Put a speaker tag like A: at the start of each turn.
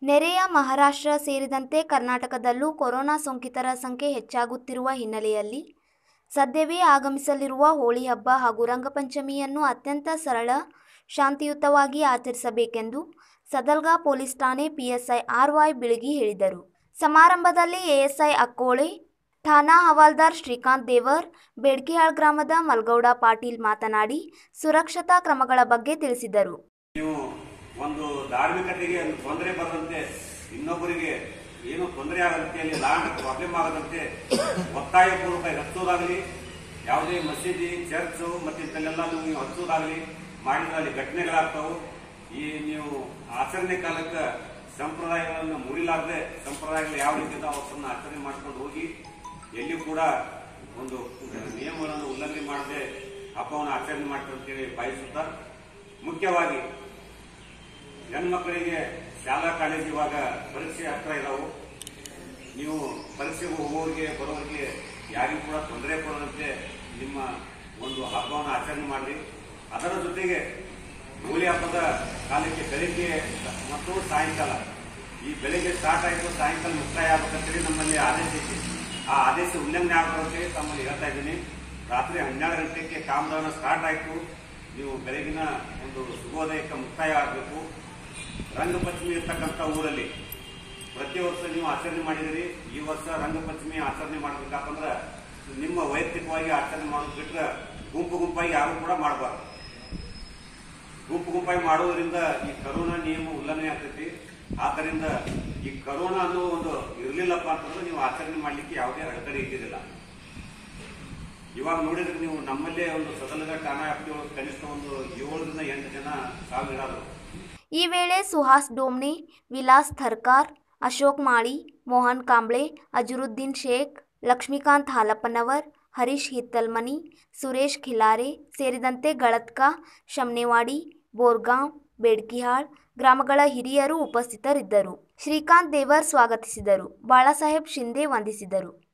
A: ನೆರೆಯ ಮಹಾರಾಷ್ಟ್ರ ಸೇರಿದಂತೆ ಕರ್ನಾಟಕದಲ್ಲೂ ಕೊರೋನಾ ಸೋಂಕಿತರ ಸಂಖ್ಯೆ ಹೆಚ್ಚಾಗುತ್ತಿರುವ ಹಿನ್ನೆಲೆಯಲ್ಲಿ ಸದ್ಯವೇ ಆಗಮಿಸಲಿರುವ ಹೋಳಿ ಹಬ್ಬ ಹಾಗೂ ರಂಗಪಂಚಮಿಯನ್ನು ಅತ್ಯಂತ ಸರಳ ಶಾಂತಿಯುತವಾಗಿ ಆಚರಿಸಬೇಕೆಂದು ಸದಲ್ಗಾ ಪೊಲೀಸ್ ಠಾಣೆ ಪಿಎಸ್ಐ ಆರ್ ವೈ ಬಿಳಗಿ ಹೇಳಿದರು ಸಮಾರಂಭದಲ್ಲಿ ಎಎಸ್ಐ ಅಕ್ಕೋಳೆ ಠಾಣಾ ಹವಾಲ್ದಾರ್ ಶ್ರೀಕಾಂತ್ ದೇವರ್ ಬೇಡ್ಕಿಹಾಳ್ ಗ್ರಾಮದ ಮಲ್ಗೌಡ ಪಾಟೀಲ್ ಮಾತನಾಡಿ ಸುರಕ್ಷತಾ ಕ್ರಮಗಳ ಬಗ್ಗೆ ತಿಳಿಸಿದರು
B: ನೀವು ಒಂದು ಧಾರ್ಮಿಕತೆಗೆ ಒಂದು ತೊಂದರೆ ಬರದಂತೆ ಇನ್ನೊಬ್ಬರಿಗೆ ಏನು ತೊಂದರೆ ಆಗದಂತೆ ಅಲ್ಲಿ ಲ್ಯಾಂಡ್ ಪ್ರಾಬ್ಲಮ್ ಆಗದಂತೆ ಒತ್ತಾಯಪೂರ್ವಕ ಹಚ್ಚೋದಾಗಲಿ ಯಾವುದೇ ಮಸೀದಿ ಚರ್ಚ್ ಮತ್ತೆ ಇಂಥಲ್ಲೆಲ್ಲ ನೀವು ಹಚ್ಚೋದಾಗಲಿ ಮಾಡಿದ್ರೆ ಅಲ್ಲಿ ಘಟನೆಗಳಾಗ್ತಾವು ಈ ನೀವು ಆಚರಣೆ ಕಾಲಕ್ಕೆ ಸಂಪ್ರದಾಯಗಳನ್ನು ಮುರಿಲಾರದೆ ಸಂಪ್ರದಾಯಗಳು ಯಾವ ರೀತಿ ಇದಾವೆ ಅವತ್ತನ್ನ ಆಚರಣೆ ಮಾಡ್ಕೊಂಡು ಹೋಗಿ ಎಲ್ಲಿಯೂ ಕೂಡ ಒಂದು ನಿಯಮಗಳನ್ನು ಉಲ್ಲಂಘನೆ ಮಾಡದೆ ಹಬ್ಬವನ್ನು ಆಚರಣೆ ಮಾಡ್ತಾರೆ ಅಂತೇಳಿ ಬಯಸುತ್ತಾ ಮುಖ್ಯವಾಗಿ ಹೆಣ್ಮಕ್ಳಿಗೆ ಶಾಲಾ ಕಾಲೇಜು ಇವಾಗ ಪರೀಕ್ಷೆ ಹತ್ರ ಇದಾವು ನೀವು ಪರೀಕ್ಷೆಗೆ ಹೋಗೋರಿಗೆ ಬರೋರಿಗೆ ಯಾರಿಗೂ ಕೂಡ ತೊಂದರೆ ಕೊಡದಂತೆ ನಿಮ್ಮ ಒಂದು ಹಬ್ಬವನ್ನು ಆಚರಣೆ ಮಾಡಿ ಅದರ ಜೊತೆಗೆ ಹೋಳಿ ಹಬ್ಬದ ಕಾಲಕ್ಕೆ ಬೆಳಿಗ್ಗೆ ಮತ್ತು ಸಾಯಂಕಾಲ ಈ ಬೆಳಿಗ್ಗೆ ಸ್ಟಾರ್ಟ್ ಆಯಿತು ಸಾಯಂಕಾಲ ಮುಕ್ತಾಯ ಆಗ್ಬೇಕಂತೇಳಿ ನಮ್ಮಲ್ಲಿ ಆದೇಶ ಐತಿ ಆ ಆದೇಶ ಉಲ್ಲಂಘನೆ ಆಗ್ಬಾರಂತೇಳಿ ತಮ್ಮಲ್ಲಿ ಹೇಳ್ತಾ ಇದ್ದೀನಿ ರಾತ್ರಿ ಹನ್ನೆರಡು ಗಂಟೆಗೆ ಕಾಮದಾನ ಸ್ಟಾರ್ಟ್ ಆಯಿತು ನೀವು ಬೆಳಗಿನ ಒಂದು ಶುಭೋದಯಕ್ಕೆ ಮುಕ್ತಾಯ ಆಗಬೇಕು ರಂಗಪಂಚಮಿ ಇರ್ತಕ್ಕಂಥ ಊರಲ್ಲಿ ಪ್ರತಿ ವರ್ಷ ನೀವು ಆಚರಣೆ ಮಾಡಿದಿರಿ ಈ ವರ್ಷ ರಂಗಪಂಚಮಿ ಆಚರಣೆ ಮಾಡ್ಬೇಕಂದ್ರೆ ನಿಮ್ಮ ವೈಯಕ್ತಿಕವಾಗಿ ಆಚರಣೆ ಮಾಡೋದು ಬಿಟ್ರೆ ಗುಂಪು ಗುಂಪಾಗಿ ಯಾರು ಕೂಡ ಮಾಡಬಾರ್ದು ಗುಂಪು ಗುಂಪಾಗಿ ಮಾಡೋದ್ರಿಂದ ಈ ಕರೋನಾ ನಿಯಮ ಉಲ್ಲಂಘನೆ ಆಗ್ತೈತಿ ಆದ್ದರಿಂದ ಈ ಕರೋನಾ ಅನ್ನೋ ಒಂದು ಇರಲಿಲ್ಲಪ್ಪ ಅಂತಂದ್ರೆ ನೀವು ಆಚರಣೆ ಮಾಡ್ಲಿಕ್ಕೆ ಯಾವುದೇ ಅಡೆತಡೆ ಇದ್ದಿರಲಿಲ್ಲ ಇವಾಗ ನೋಡಿದ್ರೆ ನೀವು ನಮ್ಮಲ್ಲೇ ಒಂದು ಸದನದ ಠಾಣಾ ವ್ಯಾಪ್ತಿಯೊಳಗೆ ಕನಿಷ್ಠ ಒಂದು ಏಳರಿಂದ ಎಂಟು ಜನ ಸಾವಿರಾದರು
A: ಈ ವೇಳೆ ಸುಹಾಸ್ ಡೋಮ್ನೆ ವಿಲಾಸ್ ಥರ್ಕಾರ್ ಅಶೋಕ್ ಮಾಳಿ ಮೋಹನ್ ಕಾಂಬ್ಳೆ ಅಜರುದ್ದೀನ್ ಶೇಖ್ ಲಕ್ಷ್ಮೀಕಾಂತ್ ಹಾಲಪ್ಪನವರ್ ಹರೀಶ್ ಹಿತ್ತಲ್ಮನಿ ಸುರೇಶ್ ಖಿಲಾರೆ ಸೇರಿದಂತೆ ಗಳತ್ಕ ಶಮ್ನೆವಾಡಿ ಬೋರ್ಗಾಂವ್ ಬೇಡ್ಕಿಹಾಳ್ ಗ್ರಾಮಗಳ ಹಿರಿಯರು ಉಪಸ್ಥಿತರಿದ್ದರು ಶ್ರೀಕಾಂತ್ ದೇವರ್ ಸ್ವಾಗತಿಸಿದರು ಬಾಳಾಸಾಹೇಬ್ ಶಿಂದೆ ವಂದಿಸಿದರು